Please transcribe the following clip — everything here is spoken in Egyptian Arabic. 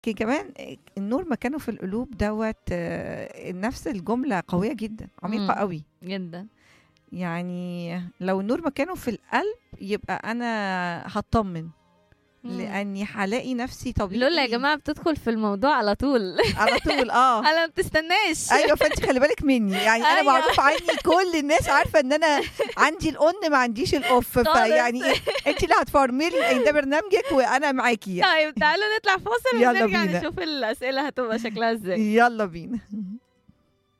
لكن كمان النور مكانه في القلوب دوت آه، نفس الجملة قوية جدا عميقة مم. قوي جدا يعني لو النور مكانه في القلب يبقى أنا هطمن مم. لأني هلاقي نفسي طبيعي لولا يا جماعه بتدخل في الموضوع على طول على طول اه انا ما بتستناش ايوه فانت خلي بالك مني يعني انا أيوة. معروف عني كل الناس عارفه ان انا عندي الاون ما عنديش الاوف فيعني إيه، انت اللي هتفرملي لان ده برنامجك وانا معاكي يعني. طيب تعالوا نطلع فاصل يلا ونرجع بينا. نشوف الاسئله هتبقى شكلها ازاي يلا بينا